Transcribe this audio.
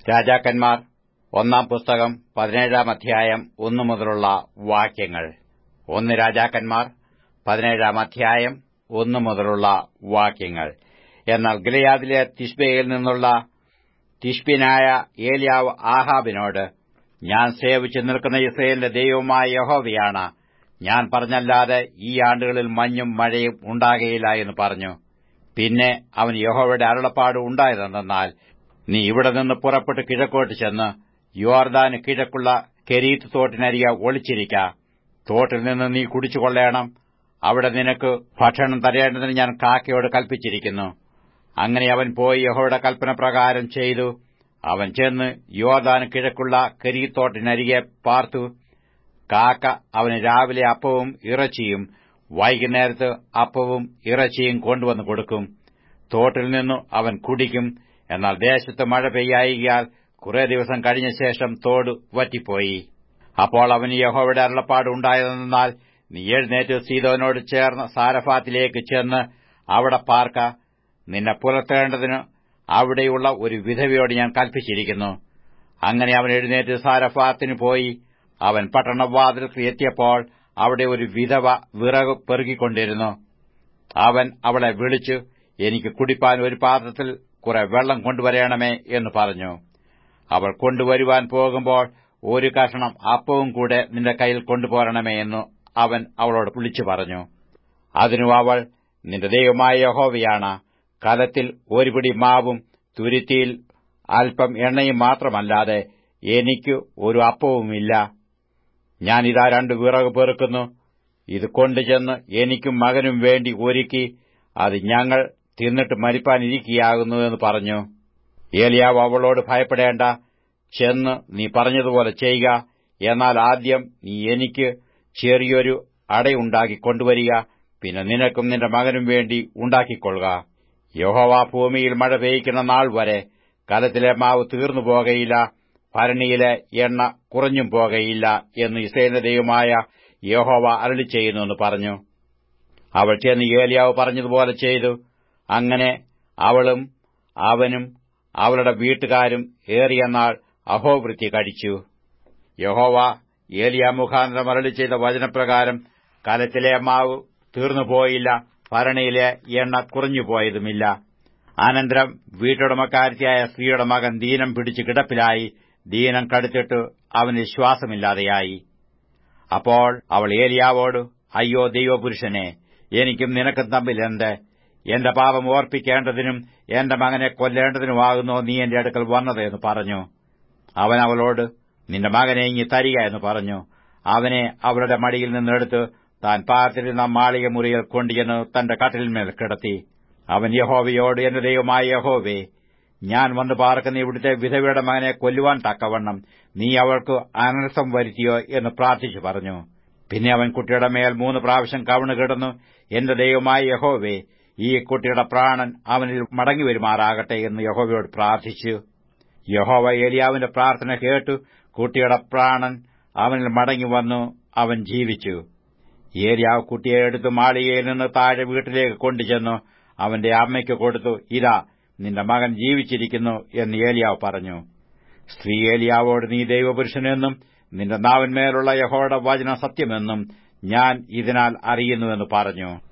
രാജാക്കന്മാർ ഒന്നാം പുസ്തകം പതിനേഴാം അധ്യായം ഒന്നു മുതലുള്ള വാക്യങ്ങൾ ഒന്ന് രാജാക്കന്മാർ പതിനേഴാം അധ്യായം ഒന്നു മുതലുള്ള വാക്യങ്ങൾ എന്നാൽ ഗിലയാദിലെ തിഷ്ബയിൽ നിന്നുള്ള തിഷ്ബിനായ ഏലിയാവ് ആഹാബിനോട് ഞാൻ സേവിച്ചു നിൽക്കുന്ന ഇസ്രയേലിന്റെ ദൈവമായ യഹോവയാണ് ഞാൻ പറഞ്ഞല്ലാതെ ഈ ആണ്ടുകളിൽ മഞ്ഞും മഴയും ഉണ്ടാകയില്ല എന്ന് പറഞ്ഞു പിന്നെ അവൻ യഹോവയുടെ അരുളപ്പാട് ഉണ്ടായതെന്നാൽ നീ ഇവിടെ നിന്ന് പുറപ്പെട്ട് കിഴക്കോട്ട് ചെന്ന് യോർദാന് കിഴക്കുള്ള കെരീത്ത് തോട്ടിനരികെ ഒളിച്ചിരിക്ക തോട്ടിൽ നിന്ന് നീ കുടിച്ചുകൊള്ളേണം അവിടെ നിനക്ക് ഭക്ഷണം തരേണ്ടതിന് ഞാൻ കാക്കയോട് കൽപ്പിച്ചിരിക്കുന്നു അങ്ങനെ അവൻ പോയി യഹോയുടെ കൽപ്പന പ്രകാരം ചെയ്തു അവൻ ചെന്ന് യോർദാന് കിഴക്കുള്ള കെരീത്തോട്ടിനരികെ പാർത്തു കാക്ക അവന് രാവിലെ അപ്പവും ഇറച്ചിയും വൈകുന്നേരത്ത് അപ്പവും ഇറച്ചിയും കൊണ്ടുവന്ന് കൊടുക്കും തോട്ടിൽ നിന്നു അവൻ കുടിക്കും എന്നാൽ ദേശത്ത് മഴ പെയ്യായികയാൽ കുറെ ദിവസം കഴിഞ്ഞ ശേഷം തോട് വറ്റിപ്പോയി അപ്പോൾ അവന് യഹോവയുടെ അരുളപ്പാട് ഉണ്ടായതെന്നാൽ നീ എഴുന്നേറ്റ് സീതോനോട് ചേർന്ന് സാരഫാത്തിലേക്ക് ചെന്ന് അവിടെ പാർക്ക നിന്നെ പുലർത്തേണ്ടതിന് അവിടെയുള്ള ഒരു വിധവയോട് ഞാൻ കൽപ്പിച്ചിരിക്കുന്നു അങ്ങനെ അവൻ എഴുന്നേറ്റ് സാരഫാത്തിന് പോയി അവൻ പട്ടണവാതിൽക്ക് എത്തിയപ്പോൾ അവിടെ ഒരു വിധവ വിറക് പെറുകിക്കൊണ്ടിരുന്നു അവൻ അവളെ വിളിച്ചു എനിക്ക് കുടിപ്പാൻ ഒരു പാത്രത്തിൽ കുറെ വെള്ളം കൊണ്ടുവരേണമേ എന്ന് പറഞ്ഞു അവൾ കൊണ്ടുവരുവാൻ പോകുമ്പോൾ ഒരു കഷണം അപ്പവും കൂടെ നിന്റെ കയ്യിൽ കൊണ്ടുപോരണമേ എന്ന് അവൻ അവളോട് വിളിച്ചു പറഞ്ഞു അതിനു അവൾ നിന്റെ ദൈവമായ യഹോവയാണ് കലത്തിൽ ഒരു പിടി മാവും തുരുത്തിയിൽ അല്പം എണ്ണയും മാത്രമല്ലാതെ എനിക്ക് ഒരു അപ്പവുമില്ല ഞാനിതാ രണ്ട് വിറക് പെറുക്കുന്നു ഇത് കൊണ്ടുചെന്ന് എനിക്കും മകനും വേണ്ടി ഒരുക്കി അത് ഞങ്ങൾ തിന്നിട്ട് മരിപ്പാനിരിക്കുകയാകുന്നു എന്ന് പറഞ്ഞു ഏലിയാവ് അവളോട് ഭയപ്പെടേണ്ട ചെന്ന് നീ പറഞ്ഞതുപോലെ ചെയ്യുക എന്നാൽ ആദ്യം നീ എനിക്ക് ചെറിയൊരു അടയുണ്ടാക്കി കൊണ്ടുവരിക പിന്നെ നിനക്കും നിന്റെ മകനും വേണ്ടി ഉണ്ടാക്കിക്കൊള്ളുക യഹോവ ഭൂമിയിൽ മഴ പെയ്യ്ക്കുന്ന നാൾ വരെ കലത്തിലെ മാവ് തീർന്നു പോകയില്ല ഭരണിയിലെ എണ്ണ കുറഞ്ഞും പോകയില്ല എന്ന് ഇസ്രയേലിന്റെ ദൈവമായ യഹോവ അരളി ചെയ്യുന്നുവെന്ന് പറഞ്ഞു അവൾ ചെന്ന് ഏലിയാവ് പറഞ്ഞതുപോലെ ചെയ്തു അങ്ങനെ അവളും അവനും അവളുടെ വീട്ടുകാരും ഏറിയ നാൾ അഹോവൃത്തി കഴിച്ചു യഹോവ ഏലിയ മുഖാന്തരം അരളി ചെയ്ത വചനപ്രകാരം കലത്തിലെ മാവ് തീർന്നുപോയില്ല ഭരണിയിലെ എണ്ണ കുറഞ്ഞുപോയതുമില്ല അനന്തരം വീട്ടുടമക്കാരത്തിയായ സ്ത്രീയുടെ മകൻ ദീനം പിടിച്ച് കിടപ്പിലായി ദീനം കടുത്തിട്ട് അവന് ശ്വാസമില്ലാതെയായി അപ്പോൾ അവൾ ഏലിയാവോട് അയ്യോ ദൈവപുരുഷനെ എനിക്കും നിനക്കും തമ്മിൽ എന്ത് എന്റെ പാപം ഓർപ്പിക്കേണ്ടതിനും എന്റെ മകനെ കൊല്ലേണ്ടതിനുമാകുന്നോ നീ എന്റെ അടുക്കൽ വന്നത് എന്ന് പറഞ്ഞു അവൻ അവളോട് നിന്റെ മകനെ ഇങ്ങി തരിക എന്ന് പറഞ്ഞു അവനെ അവളുടെ മടിയിൽ നിന്നെടുത്ത് താൻ പാർത്തിരുന്ന മാളിക മുറിയിൽ കൊണ്ടുചെന്ന് തന്റെ കട്ടിലിന്മേൽ കിടത്തി അവൻ യഹോവയോട് എന്റെ ദൈവമായ യഹോവേ ഞാൻ വന്ന് പാർക്കുന്ന ഇവിടുത്തെ വിധവയുടെ മകനെ കൊല്ലുവാൻ തക്കവണ്ണം നീ അവൾക്ക് അനർത്ഥം വരുത്തിയോ എന്ന് പ്രാർത്ഥിച്ചു പറഞ്ഞു പിന്നെ അവൻ കുട്ടിയുടെ മേൽ മൂന്ന് പ്രാവശ്യം കവണ് കിടന്നു എന്റെ ദൈവമായ യഹോവേ ഈ കുട്ടിയുടെ പ്രാണൻ അവനിൽ മടങ്ങി വരുമാറാകട്ടെ എന്ന് യഹോവയോട് പ്രാർത്ഥിച്ചു യഹോവ ഏലിയാവിന്റെ പ്രാർത്ഥന കേട്ടു കുട്ടിയുടെ പ്രാണൻ അവനിൽ മടങ്ങി വന്നു അവൻ ജീവിച്ചു ഏലിയാവ് കുട്ടിയെ എടുത്ത് മാളികയിൽ നിന്ന് താഴെ വീട്ടിലേക്ക് കൊണ്ടുചെന്നു അവന്റെ അമ്മയ്ക്ക് കൊടുത്തു ഇതാ നിന്റെ മകൻ ജീവിച്ചിരിക്കുന്നു എന്ന് ഏലിയാവ് പറഞ്ഞു സ്ത്രീ ഏലിയാവോട് നീ ദൈവപുരുഷനെന്നും നിന്റെ നാവിന്മേലുള്ള യഹോയുടെ വചനം സത്യമെന്നും ഞാൻ ഇതിനാൽ അറിയുന്നുവെന്ന് പറഞ്ഞു